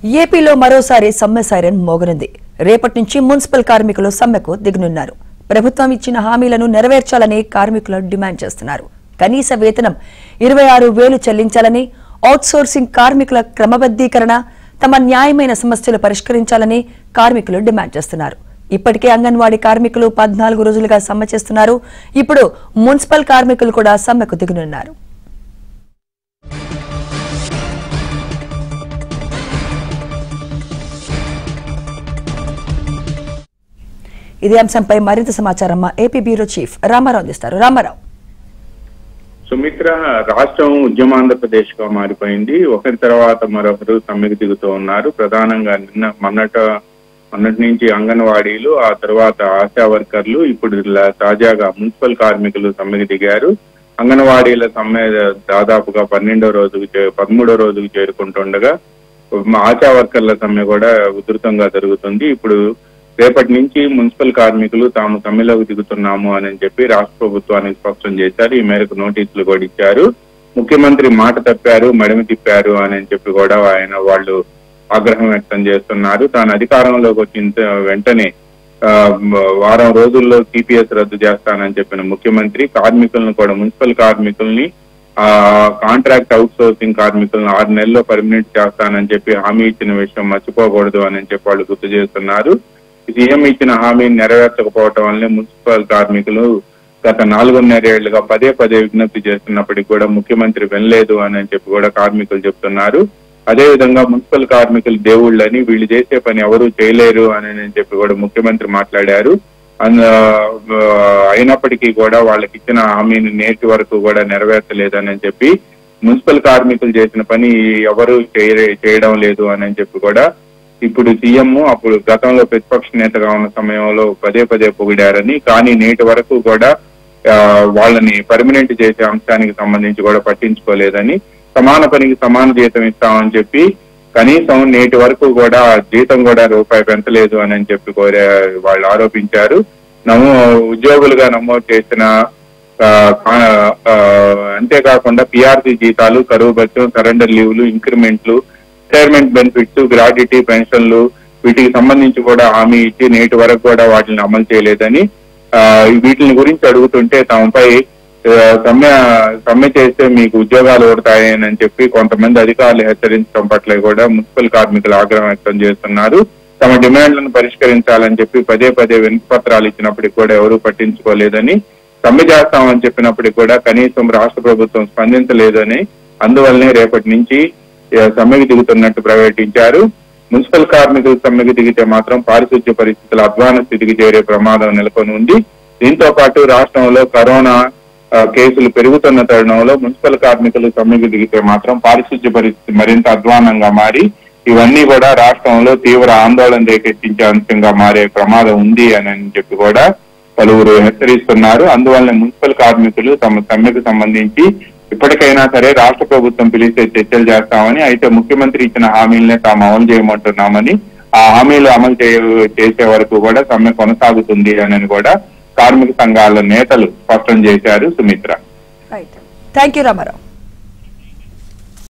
ఏపీలో మరోసారి సమ్మె సైరన్ మోగనుంది రేపటి నుంచి మున్సిపల్ కార్మికులు సమ్మెకు దిగనున్నారు ప్రభుత్వం ఇచ్చిన హామీలను నెరవేర్చాలని కార్మికులు డిమాండ్ చేస్తున్నారు కనీస వేతనం ఇరవై ఆరు వేలు చెల్లించాలని అవుట్సోర్సింగ్ కార్మికుల క్రమబద్దీకరణ తమ న్యాయమైన సమస్యలు పరిష్కరించాలని కార్మికులు డిమాండ్ చేస్తున్నారు ఇప్పటికే అంగన్వాడీ కార్మికులు పద్నాలుగు రోజులుగా సమ్మె చేస్తున్నారు ఇప్పుడు మున్సిపల్ కార్మికులు కూడా సమ్మెకు దిగనున్నారు ఇదే అంశంపై మరింత సమాచారం మా ఏపీ బ్యూరో చీఫ్ రామారావు అందిస్తారు రామారావు సుమిత్ర రాష్ట్రం ఉద్యమాంధ్రప్రదేశ్ గా మారిపోయింది ఒకరి తర్వాత మరొకరు సమ్మెకు దిగుతూ ఉన్నారు ప్రధానంగా నిన్న మొన్నట మొన్నటి నుంచి అంగన్వాడీలు ఆ తర్వాత ఆశా వర్కర్లు ఇప్పుడు ఇలా తాజాగా మున్సిపల్ కార్మికులు సమ్మెకు దిగారు అంగన్వాడీల సమ్మె దాదాపుగా పన్నెండో రోజుకు చే- పదమూడో రోజుకు చేరుకుంటుండగా మా ఆశా వర్కర్ల సమ్మె కూడా ఉధృతంగా జరుగుతుంది ఇప్పుడు రేపటి నుంచి మున్సిపల్ కార్మికులు తాము సమ్మెలోకి దిగుతున్నాము అని చెప్పి రాష్ట్ర ప్రభుత్వానికి స్పష్టం చేశారు ఈ మేరకు నోటీసులు కూడా ఇచ్చారు ముఖ్యమంత్రి మాట తప్పారు మడిమి తిప్పారు అని చెప్పి కూడా ఆయన వాళ్ళు ఆగ్రహం వ్యక్తం చేస్తున్నారు తాను అధికారంలోకి వచ్చిన వెంటనే ఆ, మ- వారం రోజుల్లో సిపిఎస్ రద్దు చేస్తానని చెప్పిన ముఖ్యమంత్రి కార్మికులను కూడా మున్సిపల్ కార్మికుల్ని ఆ కాంట్రాక్ట్ అవుట్ సోర్సింగ్ కార్మికులను ఆరు నెలల్లో పర్మనెంట్ చేస్తానని చెప్పి హామీ ఇచ్చిన విషయం మర్చిపోకూడదు అని చెప్పి వాళ్ళు గుర్తు చేస్తున్నారు సీఎం ఇచ్చిన హామీని నెరవేర్చకపోవటం వల్లే మున్సిపల్ కార్మికులు గత నాలుగున్నరేళ్లుగా పదే పదే విజ్ఞప్తి చేస్తున్నప్పటికీ కూడా ముఖ్యమంత్రి వినలేదు అని చెప్పి కూడా కార్మికులు చెప్తున్నారు అదే విధంగా మున్సిపల్ కార్మికులు దేవుళ్ళని వీళ్ళు చేసే పని ఎవరూ చేయలేరు అని చెప్పి కూడా ముఖ్యమంత్రి మాట్లాడారు అంద- ఆ, అయినప్పటికీ కూడా వాళ్ళకి ఇచ్చిన హామీని నేటి వరకు కూడా నెరవేర్చలేదని చెప్పి మున్సిపల్ కార్మికులు చేసిన పని ఎవరు చేయరే- చేయడం లేదు అని చెప్పి కూడా ఇప్పుడు సీఎం అప్పుడు గతంలో ప్రతిపక్ష నేతగా ఉన్న సమయంలో పదే పదే పొగిడారని కానీ నేటి వరకు కూడా ఆ, వాళ్ళని పర్మనెంట్ చేసే అంశానికి సంబంధించి కూడా పట్టించుకోలేదని సమాన పనికి సమాన జీతం ఇస్తామని చెప్పి కనీసం నేటి వరకు కూడా జీతం కూడా రూపాయి పెంచలేదు అని చెప్పి కోరే వాళ్ళు ఆరోపించారు నమో ఉద్యోగులుగా నమోదు చేసిన ఆ, కా- ఆ, అంతేకాకుండా పిఆర్సీ జీతాలు కరువు భత్యం సరెండర్ లీవ్లు ఇంక్రిమెంట్లు రిటైర్మెంట్ బెనిఫిట్స్ గ్రాడ్యుటీ పెన్షన్లు వీటికి సంబంధించి కూడా హామీ ఇచ్చి నేటి వరకు కూడా వాటిని అమలు చేయలేదని ఆ, వీటిని గురించి అడుగుతుంటే తమపై ఆ, సమ్మె సమ్మె చేస్తే మీకు ఉద్యోగాలు ఓడతాయని చెప్పి కొంతమంది అధికారులు హెచ్చరించడం పట్ల కూడా మున్సిపల్ కార్మికులు ఆగ్రహం వ్యక్తం చేస్తున్నారు తమ డిమాండ్లను పరిష్కరించాలని చెప్పి పదే పదే వినతి పత్రాలు ఇచ్చినప్పటికీ కూడా ఎవరూ పట్టించుకోలేదని సమ్మె చేస్తామని చెప్పినప్పటికీ కూడా కనీసం రాష్ట్ర ప్రభుత్వం స్పందించలేదని అందువల్లనే రేపటి నుంచి ఆ, సమ్మెకు దిగుతున్నట్టు ప్రకటించారు మున్సిపల్ కార్మికులు సమ్మెకు దిగితే మాత్రం పారిశుద్ధ్య పరిస్థితుల అధ్వాన స్థితికి చేరే ప్రమాదం నెలకొని ఉంది దీంతో పాటు రాష్ట్రంలో కరోనా ఆ, కేసులు పెరుగుతున్న తరుణంలో మున్సిపల్ కార్మికులు సమ్మెకు దిగితే మాత్రం పారిశుద్ధ్య పరిస్థితి మరింత అధ్వానంగా మారి ఇవన్నీ కూడా రాష్ట్రంలో తీవ్ర ఆందోళన రేకెత్తించే అంశంగా మారే ప్రమాదం ఉంది అని చెప్పి కూడా పలువురు హెచ్చరిస్తున్నారు అందువల్ల మున్సిపల్ కార్మికులు తమ సమ్మెకు సంబంధించి ఇప్పటికైనా సరే రాష్ట్ర ప్రభుత్వం పిలిస్తే చర్చలు చేస్తామని అయితే ముఖ్యమంత్రి ఇచ్చిన హామీలనే తాము అమలు చేయమంటున్నామని ఆ హామీలు అమలు చేయ చేసే వరకు కూడా సమ్మె కొనసాగుతుంది అని కూడా కార్మిక సంఘాల నేతలు స్పష్టం చేశారు Sumitra right thank you Ramarao